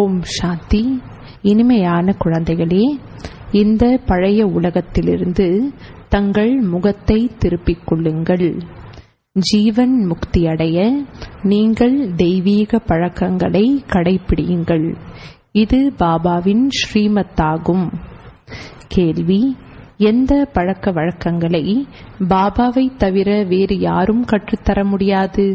ஓம் சாந்தி இனிமையான குழந்தைகளே இந்த பழைய உலகத்திலிருந்து தங்கள் முகத்தை திருப்பிக் கொள்ளுங்கள் ஜீவன் முக்தியடைய நீங்கள் தெய்வீக பழக்கங்களை கடைபிடியுங்கள் இது பாபாவின் ஸ்ரீமத்தாகும் கேள்வி எந்த பழக்க வழக்கங்களை பாபாவை தவிர வேறு யாரும் கற்றுத்தர முடியாது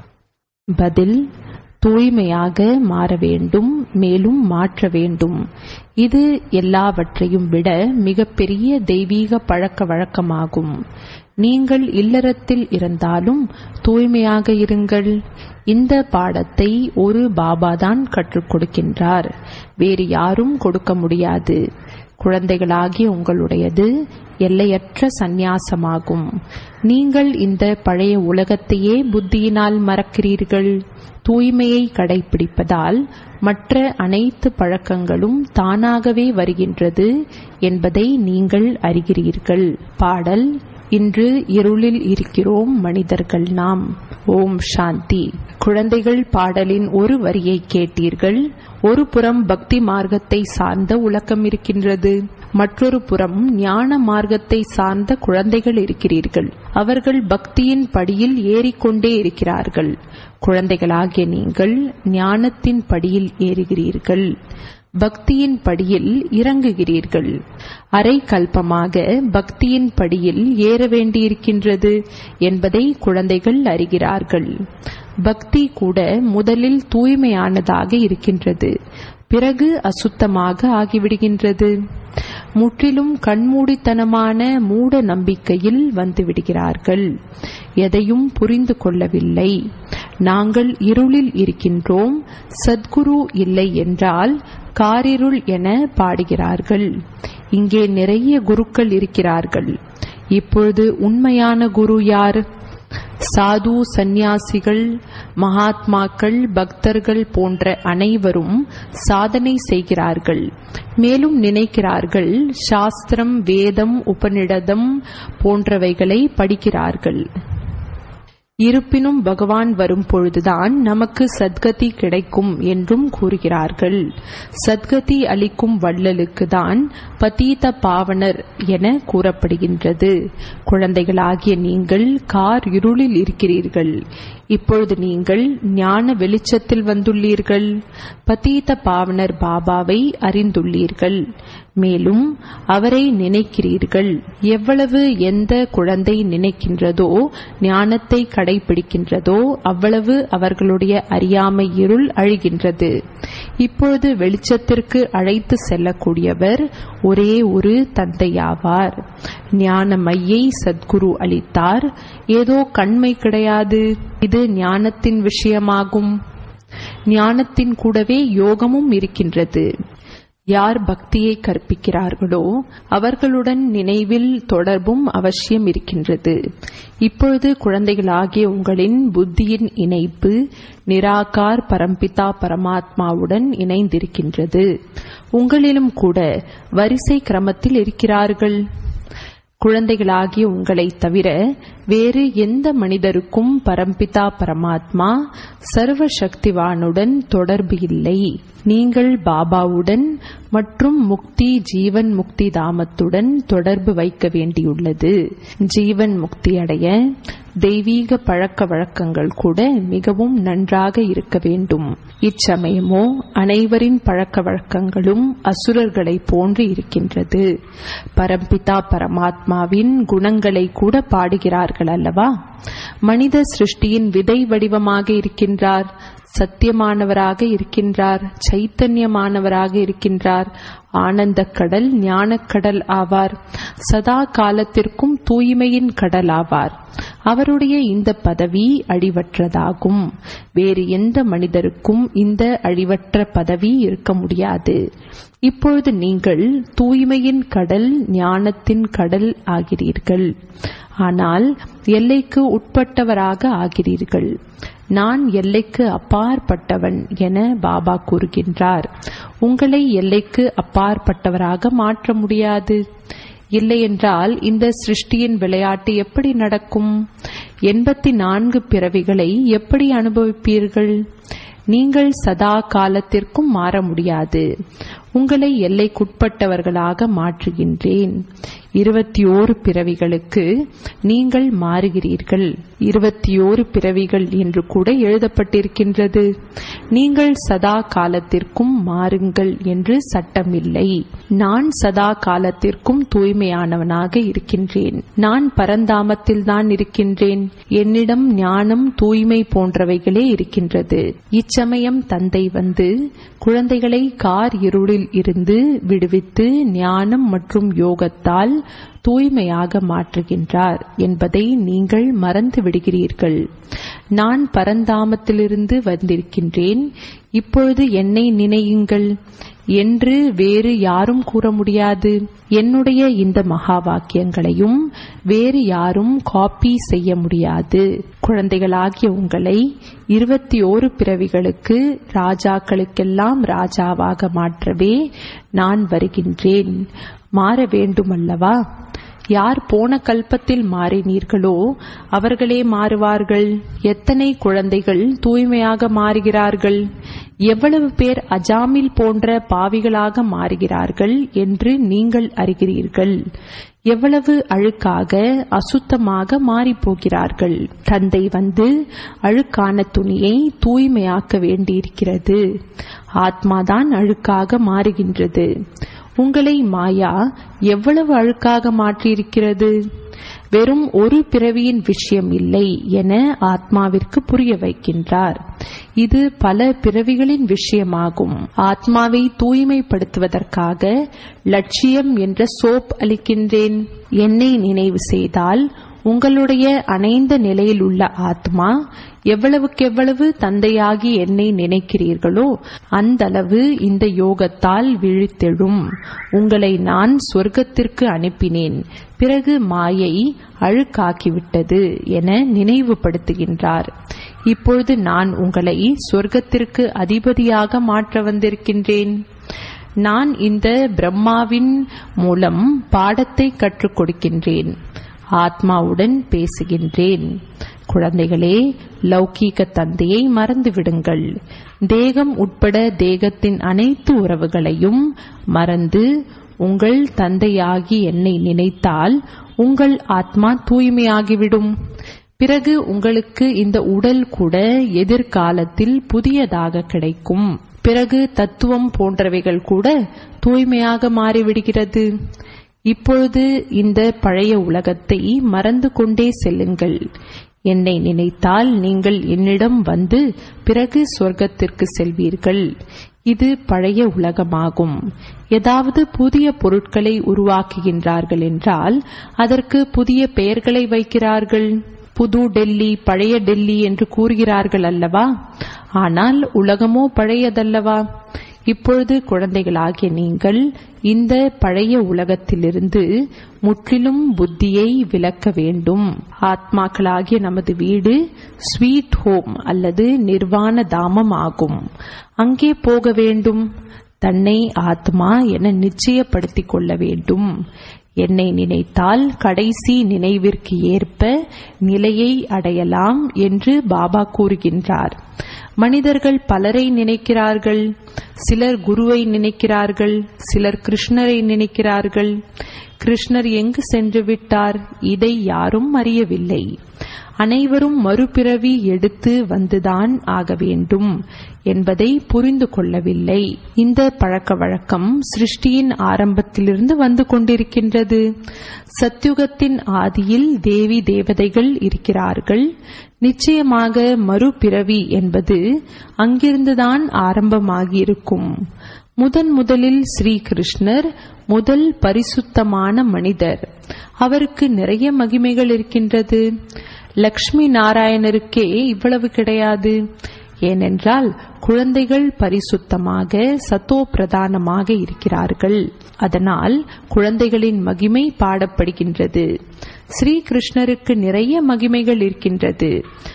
பதில் தூய்மையாக மாற வேண்டும் மேலும் மாற்ற வேண்டும் இது எல்லாவற்றையும் விட மிகப்பெரிய தெய்வீக பழக்க வழக்கமாகும் நீங்கள் இல்லறத்தில் இருந்தாலும் தூய்மையாக இருங்கள் இந்த பாடத்தை ஒரு பாபாதான் கற்றுக் கொடுக்கின்றார் வேறு யாரும் கொடுக்க முடியாது குழந்தைகளாகிய உங்களுடையது எல்லையற்ற சந்நியாசமாகும் நீங்கள் இந்த பழைய உலகத்தையே புத்தியினால் மறக்கிறீர்கள் தூய்மையை கடைபிடிப்பதால் மற்ற அனைத்து பழக்கங்களும் தானாகவே வருகின்றது என்பதை நீங்கள் அறிகிறீர்கள் பாடல் இன்று இருளில் இருக்கிறோம் மனிதர்கள் நாம் ஓம் சாந்தி குழந்தைகள் பாடலின் ஒரு வரியை கேட்டீர்கள் ஒரு புறம் பக்தி மார்க்கத்தை சார்ந்த உலகம் இருக்கின்றது மற்றொரு புறம் ஞான மார்க்கத்தை சார்ந்த குழந்தைகள் இருக்கிறீர்கள் அவர்கள் பக்தியின் படியில் ஏறிக்கொண்டே இருக்கிறார்கள் குழந்தைகளாகிய நீங்கள் ஞானத்தின் படியில் ஏறுகிறீர்கள் பக்தியின் படியில் இறங்குகிறீர்கள் அரை கல்பமாக பக்தியின் படியில் ஏற வேண்டியிருக்கின்றது என்பதை குழந்தைகள் அறிகிறார்கள் பக்தி கூட முதலில் தூய்மையானதாக இருக்கின்றது பிறகு அசுத்தமாக ஆகிவிடுகின்றது முற்றிலும் கண்மூடித்தனமான மூட நம்பிக்கையில் வந்துவிடுகிறார்கள் எதையும் புரிந்து கொள்ளவில்லை நாங்கள் இருளில் இருக்கின்றோம் சத்குரு இல்லை என்றால் காரிருள் என பாடுகிறார்கள் இங்கே நிறைய குருக்கள் இருக்கிறார்கள் இப்பொழுது உண்மையான குரு யார் சாது சந்நியாசிகள் மகாத்மாக்கள் பக்தர்கள் போன்ற அனைவரும் சாதனை செய்கிறார்கள் மேலும் நினைக்கிறார்கள் சாஸ்திரம் வேதம் உபநிடதம் போன்றவைகளை படிக்கிறார்கள் இருப்பினும் பகவான் வரும் பொழுதுதான் நமக்கு சத்கதி கிடைக்கும் என்றும் கூறுகிறார்கள் சத்கதி அளிக்கும் வள்ளலுக்கு தான் பதீத பாவனர் என கூறப்படுகின்றது குழந்தைகளாகிய நீங்கள் கார் இருளில் இருக்கிறீர்கள் இப்பொழுது நீங்கள் ஞான வெளிச்சத்தில் வந்துள்ளீர்கள் பதீத பாவனர் பாபாவை அறிந்துள்ளீர்கள் மேலும் அவரை நினைக்கிறீர்கள் எவ்வளவு எந்த குழந்தை நினைக்கின்றதோ ஞானத்தை கடைபிடிக்கின்றதோ அவ்வளவு அவர்களுடைய அறியாமை இருள் அழிகின்றது இப்பொழுது வெளிச்சத்திற்கு அழைத்து செல்லக்கூடியவர் ஒரே ஒரு தந்தையாவார் ஞான மையை சத்குரு அளித்தார் ஏதோ கண்மை கிடையாது இது ஞானத்தின் விஷயமாகும் ஞானத்தின் கூடவே யோகமும் இருக்கின்றது யார் பக்தியை கற்பிக்கிறார்களோ அவர்களுடன் நினைவில் தொடர்பும் அவசியம் இருக்கின்றது இப்பொழுது குழந்தைகளாகிய உங்களின் புத்தியின் இணைப்பு நிராகார் பரம்பிதா பரமாத்மாவுடன் இணைந்திருக்கின்றது உங்களிலும் கூட வரிசை கிரமத்தில் இருக்கிறார்கள் குழந்தைகளாகிய உங்களை தவிர வேறு எந்த மனிதருக்கும் பரம்பிதா பரமாத்மா சர்வ சக்திவானுடன் தொடர்பு இல்லை நீங்கள் பாபாவுடன் மற்றும் முக்தி ஜீவன் முக்தி தாமத்துடன் தொடர்பு வைக்க வேண்டியுள்ளது ஜீவன் முக்தி அடைய தெய்வீக பழக்க வழக்கங்கள் கூட மிகவும் நன்றாக இருக்க வேண்டும் இச்சமயமோ அனைவரின் பழக்க வழக்கங்களும் அசுரர்களைப் போன்று இருக்கின்றது பரம்பிதா பரமாத்மாவின் குணங்களை கூட பாடுகிறார்கள் அல்லவா மனித சிருஷ்டியின் விதை வடிவமாக இருக்கின்றார் சத்தியமானவராக இருக்கின்றார் சைத்தன்யமானவராக இருக்கின்றார் ஆனந்த கடல் ஞானக்கடல் ஆவார் சதா காலத்திற்கும் தூய்மையின் கடல் ஆவார் அவருடைய இந்த பதவி அழிவற்றதாகும் வேறு எந்த மனிதருக்கும் இந்த அழிவற்ற பதவி இருக்க முடியாது இப்பொழுது நீங்கள் தூய்மையின் கடல் ஞானத்தின் கடல் ஆகிறீர்கள் ஆனால் எல்லைக்கு உட்பட்டவராக ஆகிறீர்கள் நான் எல்லைக்கு அப்பாற்பட்டவன் என பாபா கூறுகின்றார் உங்களை எல்லைக்கு அப்பாற்பட்டவராக மாற்ற முடியாது இல்லையென்றால் இந்த சிருஷ்டியின் விளையாட்டு எப்படி நடக்கும் எண்பத்தி நான்கு பிறவிகளை எப்படி அனுபவிப்பீர்கள் நீங்கள் சதா காலத்திற்கும் மாற முடியாது உங்களை எல்லைக்குட்பட்டவர்களாக மாற்றுகின்றேன் இருபத்தி ஓரு பிறவிகளுக்கு நீங்கள் மாறுகிறீர்கள் இருபத்தி ஓரு பிறவிகள் என்று கூட எழுதப்பட்டிருக்கின்றது நீங்கள் சதா காலத்திற்கும் மாறுங்கள் என்று சட்டமில்லை நான் சதா காலத்திற்கும் தூய்மையானவனாக இருக்கின்றேன் நான் பரந்தாமத்தில் தான் இருக்கின்றேன் என்னிடம் ஞானம் தூய்மை போன்றவைகளே இருக்கின்றது இச்சமயம் தந்தை வந்து குழந்தைகளை கார் இருளில் இருந்து விடுவித்து ஞானம் மற்றும் யோகத்தால் தூய்மையாக மாற்றுகின்றார் என்பதை நீங்கள் மறந்து விடுகிறீர்கள் நான் பரந்தாமத்திலிருந்து வந்திருக்கின்றேன் இப்பொழுது என்னை நினையுங்கள் என்று வேறு யாரும் கூற முடியாது என்னுடைய இந்த மகா வாக்கியங்களையும் வேறு யாரும் காப்பி செய்ய முடியாது குழந்தைகளாகிய உங்களை இருபத்தி ஓரு பிறவிகளுக்கு ராஜாக்களுக்கெல்லாம் ராஜாவாக மாற்றவே நான் வருகின்றேன் மாற வேண்டுமல்லவா யார் போன கல்பத்தில் மாறினீர்களோ அவர்களே மாறுவார்கள் எத்தனை குழந்தைகள் தூய்மையாக மாறுகிறார்கள் எவ்வளவு பேர் அஜாமில் போன்ற பாவிகளாக மாறுகிறார்கள் என்று நீங்கள் அறிகிறீர்கள் எவ்வளவு அழுக்காக அசுத்தமாக மாறிப்போகிறார்கள் தந்தை வந்து அழுக்கான துணியை தூய்மையாக்க வேண்டியிருக்கிறது ஆத்மாதான் அழுக்காக மாறுகின்றது உங்களை மாயா எவ்வளவு அழுக்காக மாற்றியிருக்கிறது வெறும் ஒரு பிறவியின் விஷயம் இல்லை என ஆத்மாவிற்கு புரிய வைக்கின்றார் இது பல பிறவிகளின் விஷயமாகும் ஆத்மாவை தூய்மைப்படுத்துவதற்காக லட்சியம் என்ற சோப் அளிக்கின்றேன் என்னை நினைவு செய்தால் உங்களுடைய அணைந்த நிலையில் உள்ள ஆத்மா எவ்வளவுக்கெவ்வளவு தந்தையாகி என்னை நினைக்கிறீர்களோ அந்தளவு இந்த யோகத்தால் விழித்தெழும் உங்களை நான் சொர்க்கத்திற்கு அனுப்பினேன் பிறகு மாயை அழுக்காக்கிவிட்டது என நினைவுபடுத்துகின்றார் இப்பொழுது நான் உங்களை சொர்க்கத்திற்கு அதிபதியாக மாற்ற வந்திருக்கின்றேன் நான் இந்த பிரம்மாவின் மூலம் பாடத்தை கற்றுக் கொடுக்கின்றேன் ஆத்மாவுடன் பேசுகின்றேன் குழந்தைகளே லௌகீக தந்தையை மறந்துவிடுங்கள் தேகம் உட்பட தேகத்தின் அனைத்து உறவுகளையும் மறந்து உங்கள் தந்தையாகி என்னை நினைத்தால் உங்கள் ஆத்மா தூய்மையாகிவிடும் பிறகு உங்களுக்கு இந்த உடல் கூட எதிர்காலத்தில் புதியதாக கிடைக்கும் பிறகு தத்துவம் போன்றவைகள் கூட தூய்மையாக மாறிவிடுகிறது இப்பொழுது இந்த பழைய உலகத்தை மறந்து கொண்டே செல்லுங்கள் என்னை நினைத்தால் நீங்கள் என்னிடம் வந்து பிறகு சொர்க்கத்திற்கு செல்வீர்கள் இது பழைய உலகமாகும் ஏதாவது புதிய பொருட்களை உருவாக்குகின்றார்கள் என்றால் அதற்கு புதிய பெயர்களை வைக்கிறார்கள் புது டெல்லி பழைய டெல்லி என்று கூறுகிறார்கள் அல்லவா ஆனால் உலகமோ பழையதல்லவா இப்பொழுது குழந்தைகளாகிய நீங்கள் இந்த பழைய உலகத்திலிருந்து முற்றிலும் புத்தியை விலக்க வேண்டும் ஆத்மாக்களாகிய நமது வீடு ஸ்வீட் ஹோம் அல்லது நிர்வாண தாமம் ஆகும் அங்கே போக வேண்டும் தன்னை ஆத்மா என நிச்சயப்படுத்திக் கொள்ள வேண்டும் என்னை நினைத்தால் கடைசி நினைவிற்கு ஏற்ப நிலையை அடையலாம் என்று பாபா கூறுகின்றார் மனிதர்கள் பலரை நினைக்கிறார்கள் சிலர் குருவை நினைக்கிறார்கள் சிலர் கிருஷ்ணரை நினைக்கிறார்கள் கிருஷ்ணர் எங்கு சென்று விட்டார் இதை யாரும் அறியவில்லை அனைவரும் மறுபிறவி எடுத்து வந்துதான் ஆக வேண்டும் என்பதை புரிந்து கொள்ளவில்லை இந்த பழக்க வழக்கம் சிருஷ்டியின் ஆரம்பத்திலிருந்து வந்து கொண்டிருக்கின்றது சத்யுகத்தின் ஆதியில் தேவி தேவதைகள் இருக்கிறார்கள் நிச்சயமாக மறுபிறவி என்பது அங்கிருந்துதான் ஆரம்பமாகியிருக்கும் முதன் முதலில் ஸ்ரீ கிருஷ்ணர் முதல் பரிசுத்தமான மனிதர் அவருக்கு நிறைய மகிமைகள் இருக்கின்றது லக்ஷ்மி நாராயணருக்கே இவ்வளவு கிடையாது ஏனென்றால் குழந்தைகள் பரிசுத்தமாக சத்தோ பிரதானமாக இருக்கிறார்கள் அதனால் குழந்தைகளின் மகிமை பாடப்படுகின்றது ஸ்ரீ கிருஷ்ணருக்கு நிறைய மகிமைகள் இருக்கின்றது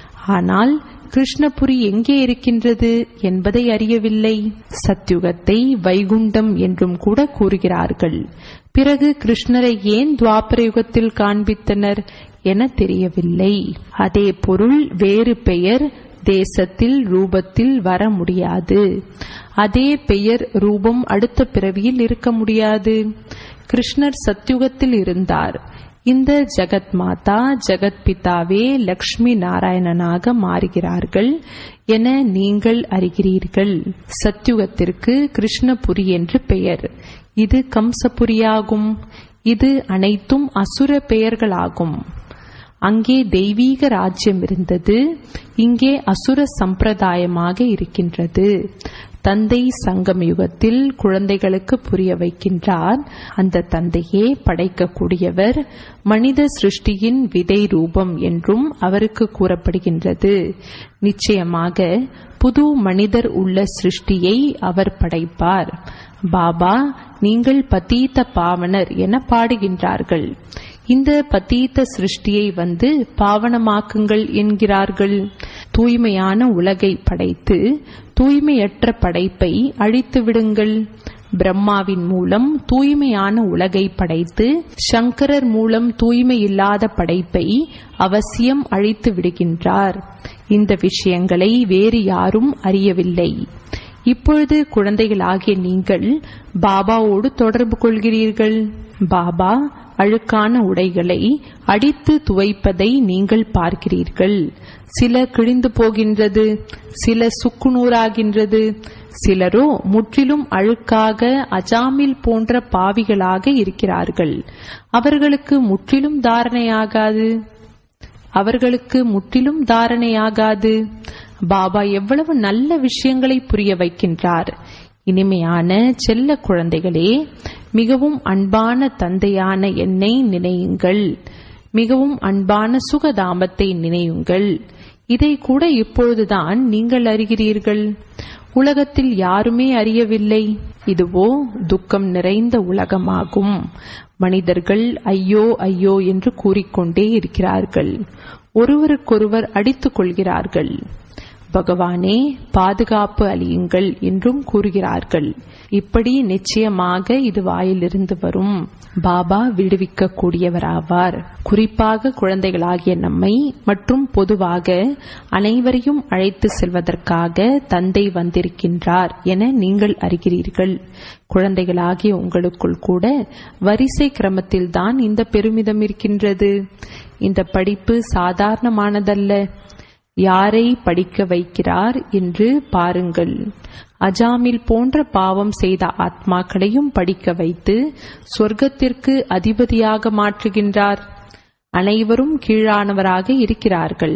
ஆனால் கிருஷ்ணபுரி எங்கே இருக்கின்றது என்பதை அறியவில்லை சத்யுகத்தை வைகுண்டம் என்றும் கூட கூறுகிறார்கள் பிறகு கிருஷ்ணரை ஏன் துவாபர யுகத்தில் காண்பித்தனர் என தெரியவில்லை அதே பொருள் வேறு பெயர் தேசத்தில் ரூபத்தில் வர முடியாது அதே பெயர் ரூபம் அடுத்த பிறவியில் இருக்க முடியாது கிருஷ்ணர் சத்யுகத்தில் இருந்தார் இந்த ஜெகத் மாதா ஜெகத் பிதாவே லக்ஷ்மி நாராயணனாக மாறுகிறார்கள் என நீங்கள் அறிகிறீர்கள் சத்யுகத்திற்கு கிருஷ்ணபுரி என்று பெயர் இது கம்சபுரியாகும் இது அனைத்தும் அசுர பெயர்களாகும் அங்கே தெய்வீக ராஜ்யம் இருந்தது இங்கே அசுர சம்பிரதாயமாக இருக்கின்றது தந்தை சங்கம் யுகத்தில் குழந்தைகளுக்கு புரிய வைக்கின்றார் அந்த தந்தையே படைக்கக்கூடியவர் மனித சிருஷ்டியின் விதை ரூபம் என்றும் அவருக்கு கூறப்படுகின்றது நிச்சயமாக புது மனிதர் உள்ள சிருஷ்டியை அவர் படைப்பார் பாபா நீங்கள் பதீத்த பாவனர் என பாடுகின்றார்கள் இந்த பதீத்த சிருஷ்டியை வந்து பாவனமாக்குங்கள் என்கிறார்கள் தூய்மையான உலகை படைத்து தூய்மையற்ற படைப்பை அழித்து விடுங்கள் பிரம்மாவின் மூலம் தூய்மையான உலகை படைத்து சங்கரர் மூலம் தூய்மை இல்லாத படைப்பை அவசியம் அழித்து விடுகின்றார் இந்த விஷயங்களை வேறு யாரும் அறியவில்லை இப்பொழுது குழந்தைகளாகிய நீங்கள் பாபாவோடு தொடர்பு கொள்கிறீர்கள் பாபா அழுக்கான உடைகளை அடித்து துவைப்பதை நீங்கள் பார்க்கிறீர்கள் சில கிழிந்து போகின்றது சில சுக்குநூறாகின்றது சிலரோ முற்றிலும் அழுக்காக அஜாமில் போன்ற பாவிகளாக இருக்கிறார்கள் அவர்களுக்கு முற்றிலும் தாரணையாகாது அவர்களுக்கு முற்றிலும் தாரணையாகாது பாபா எவ்வளவு நல்ல விஷயங்களை புரிய வைக்கின்றார் இனிமையான செல்ல குழந்தைகளே மிகவும் அன்பான தந்தையான என்னை நினையுங்கள் மிகவும் அன்பான சுகதாமத்தை நினையுங்கள் இதை கூட இப்பொழுதுதான் நீங்கள் அறிகிறீர்கள் உலகத்தில் யாருமே அறியவில்லை இதுவோ துக்கம் நிறைந்த உலகமாகும் மனிதர்கள் ஐயோ ஐயோ என்று கூறிக்கொண்டே இருக்கிறார்கள் ஒருவருக்கொருவர் அடித்துக் கொள்கிறார்கள் பகவானே பாதுகாப்பு அளியுங்கள் என்றும் கூறுகிறார்கள் இப்படி நிச்சயமாக இது வாயிலிருந்து வரும் பாபா விடுவிக்க கூடியவராவார் குறிப்பாக குழந்தைகளாகிய நம்மை மற்றும் பொதுவாக அனைவரையும் அழைத்து செல்வதற்காக தந்தை வந்திருக்கின்றார் என நீங்கள் அறிகிறீர்கள் குழந்தைகளாகிய உங்களுக்குள் கூட வரிசை கிரமத்தில்தான் இந்த பெருமிதம் இருக்கின்றது இந்த படிப்பு சாதாரணமானதல்ல யாரை படிக்க வைக்கிறார் என்று பாருங்கள் அஜாமில் போன்ற பாவம் செய்த ஆத்மாக்களையும் படிக்க வைத்து சொர்க்கத்திற்கு அதிபதியாக மாற்றுகின்றார் அனைவரும் கீழானவராக இருக்கிறார்கள்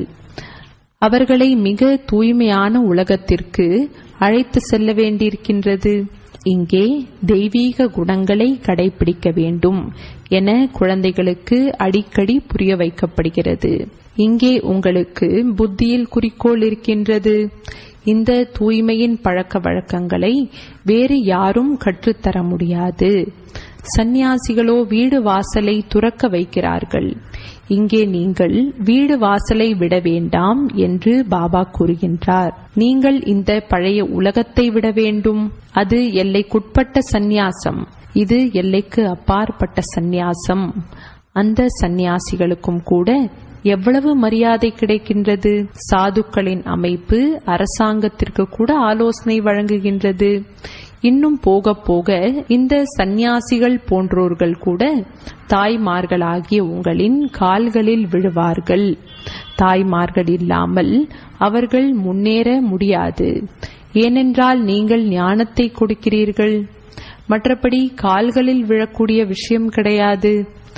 அவர்களை மிக தூய்மையான உலகத்திற்கு அழைத்து செல்ல வேண்டியிருக்கின்றது இங்கே தெய்வீக குணங்களை கடைபிடிக்க வேண்டும் என குழந்தைகளுக்கு அடிக்கடி புரிய வைக்கப்படுகிறது இங்கே உங்களுக்கு புத்தியில் குறிக்கோள் இருக்கின்றது இந்த தூய்மையின் பழக்க வழக்கங்களை வேறு யாரும் கற்றுத்தர முடியாது சந்நியாசிகளோ வீடு வாசலை துறக்க வைக்கிறார்கள் இங்கே நீங்கள் வீடு வாசலை விட வேண்டாம் என்று பாபா கூறுகின்றார் நீங்கள் இந்த பழைய உலகத்தை விட வேண்டும் அது எல்லைக்குட்பட்ட சந்நியாசம் இது எல்லைக்கு அப்பாற்பட்ட சந்நியாசம் அந்த சந்நியாசிகளுக்கும் கூட எவ்வளவு மரியாதை கிடைக்கின்றது சாதுக்களின் அமைப்பு அரசாங்கத்திற்கு கூட ஆலோசனை வழங்குகின்றது இன்னும் போக போக இந்த சந்நியாசிகள் போன்றோர்கள் கூட தாய்மார்களாகிய உங்களின் கால்களில் விழுவார்கள் தாய்மார்கள் இல்லாமல் அவர்கள் முன்னேற முடியாது ஏனென்றால் நீங்கள் ஞானத்தை கொடுக்கிறீர்கள் மற்றபடி கால்களில் விழக்கூடிய விஷயம் கிடையாது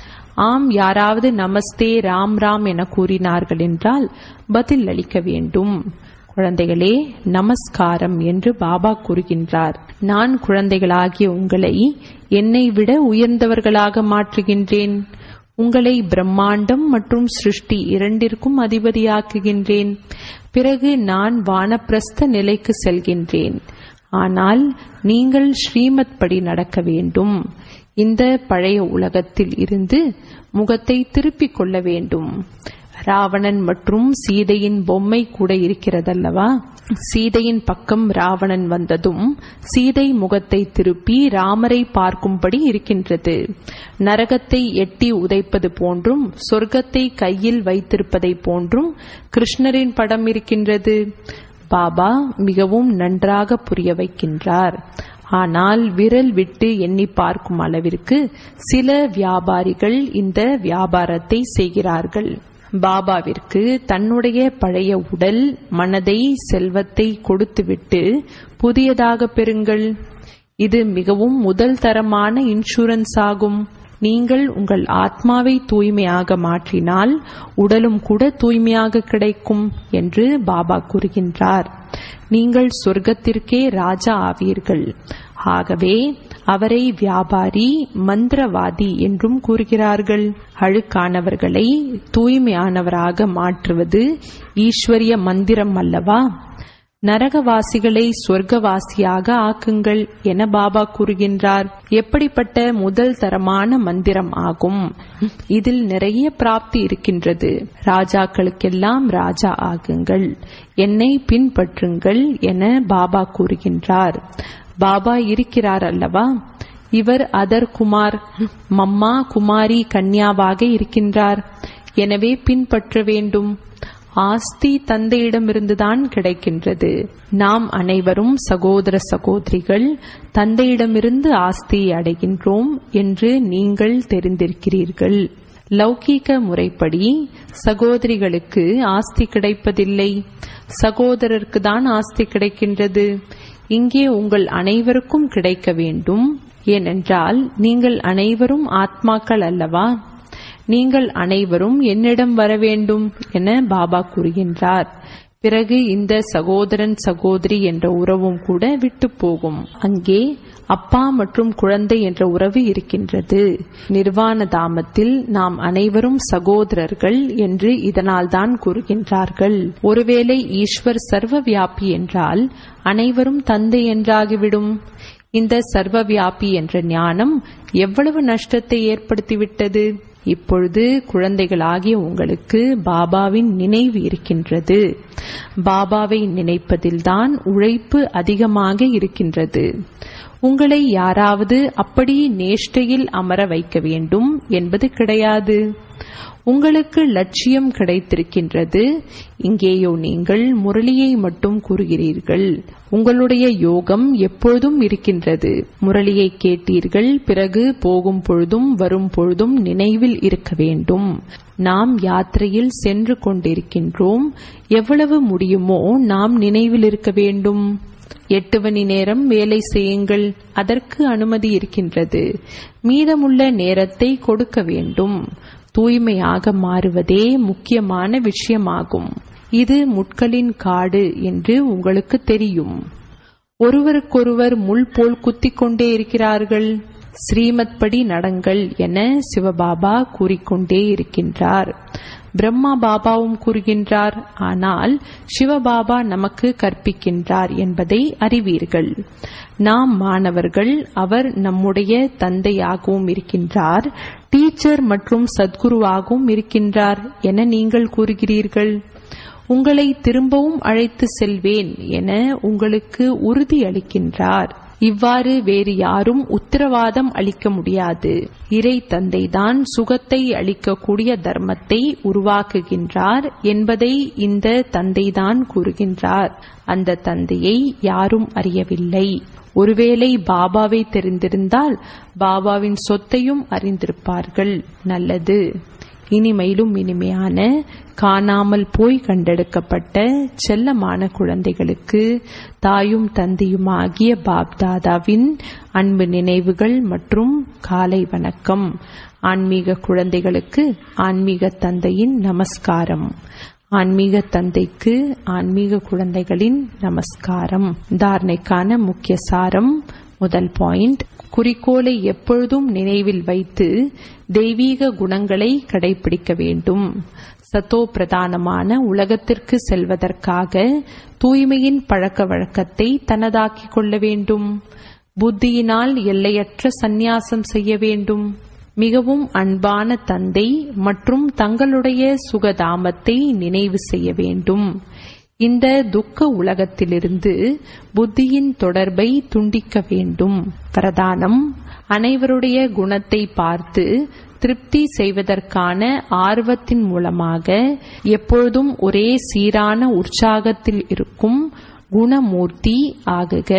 ஆம் யாராவது நமஸ்தே ராம் ராம் என கூறினார்கள் என்றால் பதில் அளிக்க வேண்டும் குழந்தைகளே நமஸ்காரம் என்று பாபா கூறுகின்றார் நான் குழந்தைகளாகிய உங்களை என்னை விட உயர்ந்தவர்களாக மாற்றுகின்றேன் உங்களை பிரம்மாண்டம் மற்றும் சிருஷ்டி இரண்டிற்கும் அதிபதியாக்குகின்றேன் பிறகு நான் வானப்பிரஸ்த நிலைக்கு செல்கின்றேன் ஆனால் நீங்கள் ஸ்ரீமத் படி நடக்க வேண்டும் இந்த பழைய உலகத்தில் இருந்து முகத்தை திருப்பிக் கொள்ள வேண்டும் ராவணன் மற்றும் சீதையின் பொம்மை கூட இருக்கிறதல்லவா சீதையின் பக்கம் ராவணன் வந்ததும் சீதை முகத்தை திருப்பி ராமரை பார்க்கும்படி இருக்கின்றது நரகத்தை எட்டி உதைப்பது போன்றும் சொர்க்கத்தை கையில் வைத்திருப்பதை போன்றும் கிருஷ்ணரின் படம் இருக்கின்றது பாபா மிகவும் நன்றாக புரிய வைக்கின்றார் ஆனால் விரல் விட்டு எண்ணி பார்க்கும் அளவிற்கு சில வியாபாரிகள் இந்த வியாபாரத்தை செய்கிறார்கள் பாபாவிற்கு தன்னுடைய பழைய உடல் மனதை செல்வத்தை கொடுத்துவிட்டு புதியதாக பெறுங்கள் இது மிகவும் முதல் தரமான இன்சூரன்ஸ் ஆகும் நீங்கள் உங்கள் ஆத்மாவை தூய்மையாக மாற்றினால் உடலும் கூட தூய்மையாக கிடைக்கும் என்று பாபா கூறுகின்றார் நீங்கள் சொர்க்கத்திற்கே ராஜா ஆவீர்கள் ஆகவே அவரை வியாபாரி மந்திரவாதி என்றும் கூறுகிறார்கள் அழுக்கானவர்களை தூய்மையானவராக மாற்றுவது ஈஸ்வரிய மந்திரம் அல்லவா நரகவாசிகளை சொர்க்கவாசியாக ஆக்குங்கள் என பாபா கூறுகின்றார் எப்படிப்பட்ட முதல் தரமான மந்திரம் ஆகும் இதில் நிறைய பிராப்தி இருக்கின்றது ராஜாக்களுக்கெல்லாம் ராஜா ஆகுங்கள் என்னை பின்பற்றுங்கள் என பாபா கூறுகின்றார் பாபா இருக்கிறார் அல்லவா இவர் அதர் குமார் மம்மா குமாரி கன்யாவாக இருக்கின்றார் எனவே பின்பற்ற வேண்டும் ஆஸ்தி தந்தையிடமிருந்துதான் கிடைக்கின்றது நாம் அனைவரும் சகோதர சகோதரிகள் தந்தையிடமிருந்து ஆஸ்தியை அடைகின்றோம் என்று நீங்கள் தெரிந்திருக்கிறீர்கள் லௌகீக முறைப்படி சகோதரிகளுக்கு ஆஸ்தி கிடைப்பதில்லை சகோதரருக்கு தான் ஆஸ்தி கிடைக்கின்றது இங்கே உங்கள் அனைவருக்கும் கிடைக்க வேண்டும் ஏனென்றால் நீங்கள் அனைவரும் ஆத்மாக்கள் அல்லவா நீங்கள் அனைவரும் என்னிடம் வர வேண்டும் என பாபா கூறுகின்றார் பிறகு இந்த சகோதரன் சகோதரி என்ற உறவும் கூட விட்டு போகும் அங்கே அப்பா மற்றும் குழந்தை என்ற உறவு இருக்கின்றது நிர்வாண தாமத்தில் நாம் அனைவரும் சகோதரர்கள் என்று இதனால் தான் கூறுகின்றார்கள் ஒருவேளை ஈஸ்வர் சர்வ வியாபி என்றால் அனைவரும் தந்தை என்றாகிவிடும் இந்த சர்வ வியாபி என்ற ஞானம் எவ்வளவு நஷ்டத்தை ஏற்படுத்திவிட்டது இப்பொழுது குழந்தைகளாகிய உங்களுக்கு பாபாவின் நினைவு இருக்கின்றது பாபாவை நினைப்பதில்தான் உழைப்பு அதிகமாக இருக்கின்றது உங்களை யாராவது அப்படி நேஷ்டையில் அமர வைக்க வேண்டும் என்பது கிடையாது உங்களுக்கு லட்சியம் கிடைத்திருக்கின்றது இங்கேயோ நீங்கள் முரளியை மட்டும் கூறுகிறீர்கள் உங்களுடைய யோகம் எப்பொழுதும் இருக்கின்றது முரளியை கேட்டீர்கள் பிறகு போகும் பொழுதும் வரும் பொழுதும் நினைவில் இருக்க வேண்டும் நாம் யாத்திரையில் சென்று கொண்டிருக்கின்றோம் எவ்வளவு முடியுமோ நாம் நினைவில் இருக்க வேண்டும் எட்டு மணி நேரம் வேலை செய்யுங்கள் அதற்கு அனுமதி இருக்கின்றது மீதமுள்ள நேரத்தை கொடுக்க வேண்டும் தூய்மையாக மாறுவதே முக்கியமான விஷயமாகும் இது முட்களின் காடு என்று உங்களுக்கு தெரியும் ஒருவருக்கொருவர் முள் போல் குத்திக் கொண்டே இருக்கிறார்கள் ஸ்ரீமத் படி நடங்கள் என சிவபாபா கூறிக்கொண்டே இருக்கின்றார் பிரம்மா பாபாவும் கூறுகின்றார் ஆனால் சிவபாபா நமக்கு கற்பிக்கின்றார் என்பதை அறிவீர்கள் நாம் மாணவர்கள் அவர் நம்முடைய தந்தையாகவும் இருக்கின்றார் டீச்சர் மற்றும் சத்குருவாகவும் இருக்கின்றார் என நீங்கள் கூறுகிறீர்கள் உங்களை திரும்பவும் அழைத்து செல்வேன் என உங்களுக்கு உறுதி அளிக்கின்றார் இவ்வாறு வேறு யாரும் உத்தரவாதம் அளிக்க முடியாது இறை தந்தைதான் சுகத்தை அளிக்கக்கூடிய தர்மத்தை உருவாக்குகின்றார் என்பதை இந்த தந்தைதான் கூறுகின்றார் அந்த தந்தையை யாரும் அறியவில்லை ஒருவேளை பாபாவை தெரிந்திருந்தால் பாபாவின் சொத்தையும் அறிந்திருப்பார்கள் நல்லது இனிமையிலும் இனிமையான காணாமல் போய் கண்டெடுக்கப்பட்ட செல்லமான குழந்தைகளுக்கு தாயும் தந்தையுமாகிய பாப்தாதாவின் அன்பு நினைவுகள் மற்றும் காலை வணக்கம் ஆன்மீக குழந்தைகளுக்கு ஆன்மீக தந்தையின் நமஸ்காரம் ஆன்மீக தந்தைக்கு ஆன்மீக குழந்தைகளின் நமஸ்காரம் தாரணைக்கான முக்கிய சாரம் முதல் பாயிண்ட் குறிக்கோளை எப்பொழுதும் நினைவில் வைத்து தெய்வீக குணங்களை கடைபிடிக்க வேண்டும் சத்தோ பிரதானமான உலகத்திற்கு செல்வதற்காக தூய்மையின் பழக்க வழக்கத்தை தனதாக்கிக் கொள்ள வேண்டும் புத்தியினால் எல்லையற்ற சந்நியாசம் செய்ய வேண்டும் மிகவும் அன்பான தந்தை மற்றும் தங்களுடைய சுகதாமத்தை நினைவு செய்ய வேண்டும் இந்த துக்க உலகத்திலிருந்து புத்தியின் தொடர்பை துண்டிக்க வேண்டும் பிரதானம் அனைவருடைய குணத்தை பார்த்து திருப்தி செய்வதற்கான ஆர்வத்தின் மூலமாக எப்பொழுதும் ஒரே சீரான உற்சாகத்தில் இருக்கும் குணமூர்த்தி ஆகுக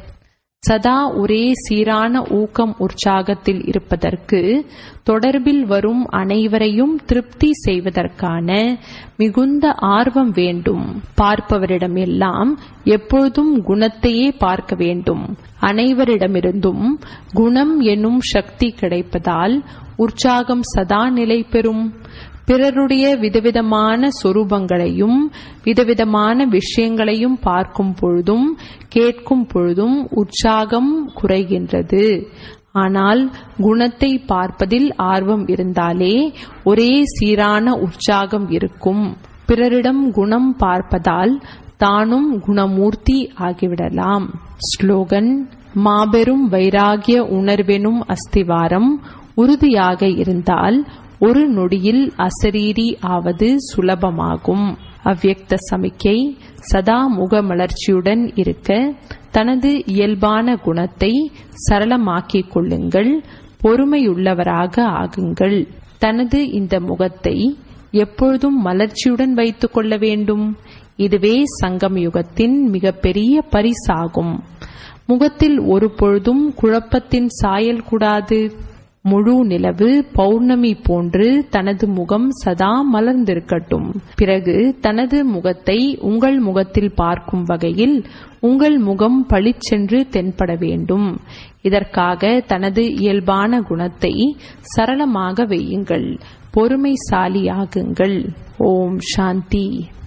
சதா ஒரே சீரான ஊக்கம் உற்சாகத்தில் இருப்பதற்கு தொடர்பில் வரும் அனைவரையும் திருப்தி செய்வதற்கான மிகுந்த ஆர்வம் வேண்டும் பார்ப்பவரிடம் எல்லாம் எப்பொழுதும் குணத்தையே பார்க்க வேண்டும் அனைவரிடமிருந்தும் குணம் என்னும் சக்தி கிடைப்பதால் உற்சாகம் சதா நிலை பெறும் பிறருடைய விதவிதமான சொரூபங்களையும் விதவிதமான விஷயங்களையும் பார்க்கும் பொழுதும் கேட்கும் பொழுதும் உற்சாகம் குறைகின்றது ஆனால் குணத்தை பார்ப்பதில் ஆர்வம் இருந்தாலே ஒரே சீரான உற்சாகம் இருக்கும் பிறரிடம் குணம் பார்ப்பதால் தானும் குணமூர்த்தி ஆகிவிடலாம் ஸ்லோகன் மாபெரும் வைராகிய உணர்வெனும் அஸ்திவாரம் உறுதியாக இருந்தால் ஒரு நொடியில் அசரீரி ஆவது சுலபமாகும் அவ்யக்த சமிக்கை சதா முகமலர்ச்சியுடன் இருக்க தனது இயல்பான குணத்தை சரளமாக்கிக் கொள்ளுங்கள் பொறுமையுள்ளவராக ஆகுங்கள் தனது இந்த முகத்தை எப்பொழுதும் மலர்ச்சியுடன் வைத்துக் கொள்ள வேண்டும் இதுவே சங்கம் யுகத்தின் மிகப்பெரிய பரிசாகும் முகத்தில் ஒரு பொழுதும் குழப்பத்தின் சாயல் கூடாது முழு நிலவு பௌர்ணமி போன்று தனது முகம் சதா மலர்ந்திருக்கட்டும் பிறகு தனது முகத்தை உங்கள் முகத்தில் பார்க்கும் வகையில் உங்கள் முகம் பளிச்சென்று தென்பட வேண்டும் இதற்காக தனது இயல்பான குணத்தை சரளமாக வையுங்கள் பொறுமைசாலியாகுங்கள் ஓம் சாந்தி